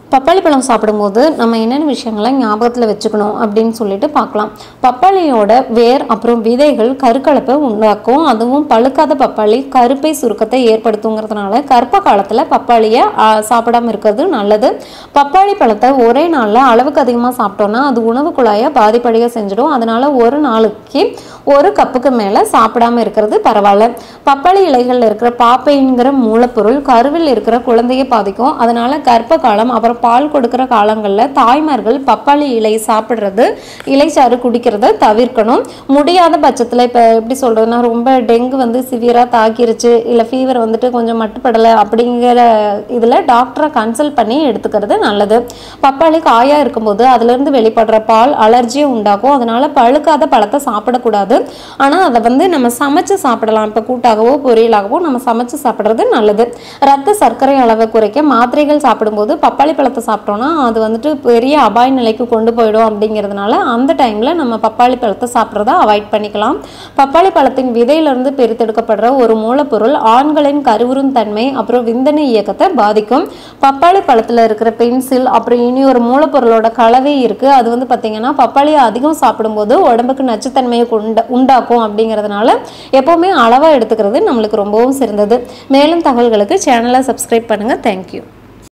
பப்பாளி பழம் சாப்பிடும்போது நம்ம என்னென்ன விஷயங்களை ஞாபகத்தில் வச்சுக்கணும் அப்படின்னு சொல்லிட்டு பார்க்கலாம் பப்பாளியோட வேர் அப்புறம் விதைகள் கருக்கலப்பை உண்டாக்கும் அதுவும் பழுக்காத பப்பாளி கருப்பை சுருக்கத்தை ஏற்படுத்துங்கிறதுனால கர்ப்ப காலத்தில் பப்பாளியை ஆ, சாப்பிடாம இருக்கிறது நல்லது பப்பாளி பழத்தை ஒரே நாளில் அளவுக்கு அதிகமாக சாப்பிட்டோம்னா அது உணவு குழாயை பாதிப்படைய செஞ்சிடும் அதனால ஒரு நாளைக்கு ஒரு கப்புக்கு மேலே சாப்பிடாம இருக்கிறது பரவாயில்ல பப்பாளி இலைகளில் இருக்கிற பாப்பைங்கிற மூலப்பொருள் கருவில் இருக்கிற குழந்தையை பாதிக்கும் அதனால கர்ப்ப காலம் அப்புறம் பால் கொடுக்கிற காலங்களில் தாய்மார்கள் பப்பாளி இலை சாப்பிட்றது இலைச்சாறு குடிக்கிறத தவிர்க்கணும் முடியாத பட்சத்தில் இப்போ எப்படி சொல்றதுன்னா ரொம்ப டெங்கு வந்து சிவியராக தாக்கிருச்சு இல்லை ஃபீவர் வந்துட்டு கொஞ்சம் மட்டுப்படலை அப்படிங்கிற இதில் டாக்டரை கன்சல்ட் பண்ணி எடுத்துக்கிறது நல்லது பப்பாளி காயாக இருக்கும்போது அதுலேருந்து வெளிப்படுற பால் அலர்ஜியை உண்டாக்கும் அதனால பழுக்காத பழத்தை சாப்பிடக்கூடாது ஆனால் அதை வந்து நம்ம சமைச்சு சாப்பிடலாம் இப்போ கூட்டாகவோ பொரியலாகவோ நம்ம சமைச்சு சாப்பிட்றது நல்லது ரத்த சர்க்கரை அளவை குறைக்க மாத்திரைகள் சாப்பிடும்போது பப்பாளி பழத்தை சாப்பிட்டோம்னா அது வந்துட்டு பெரிய அபாய நிலைக்கு கொண்டு போயிடும் அப்படிங்கிறதுனால அந்த டைமில் நம்ம பப்பாளி பழத்தை சாப்பிட்றத அவாய்ட் பண்ணிக்கலாம் பப்பாளி பழத்தின் விதையிலிருந்து பிரித்தெடுக்கப்படுற ஒரு மூலப்பொருள் ஆண்களின் கருவுறும் தன்மை அப்புறம் விந்தணு இயக்கத்தை பாதிக்கும் பப்பாளி பழத்தில் இருக்கிற பென்சில் அப்புறம் இனி ஒரு மூலப்பொருளோட கலவை இருக்குது அது வந்து பார்த்திங்கன்னா பப்பாளியை அதிகம் சாப்பிடும்போது உடம்புக்கு நச்சுத்தன்மையை உண்ட உண்டாக்கும் அப்படிங்கிறதுனால எப்போவுமே அளவாக எடுத்துக்கிறது நம்மளுக்கு ரொம்பவும் சிறந்தது மேலும் தகவல்களுக்கு சேனலை சப்ஸ்கிரைப் பண்ணுங்கள் தேங்க்யூ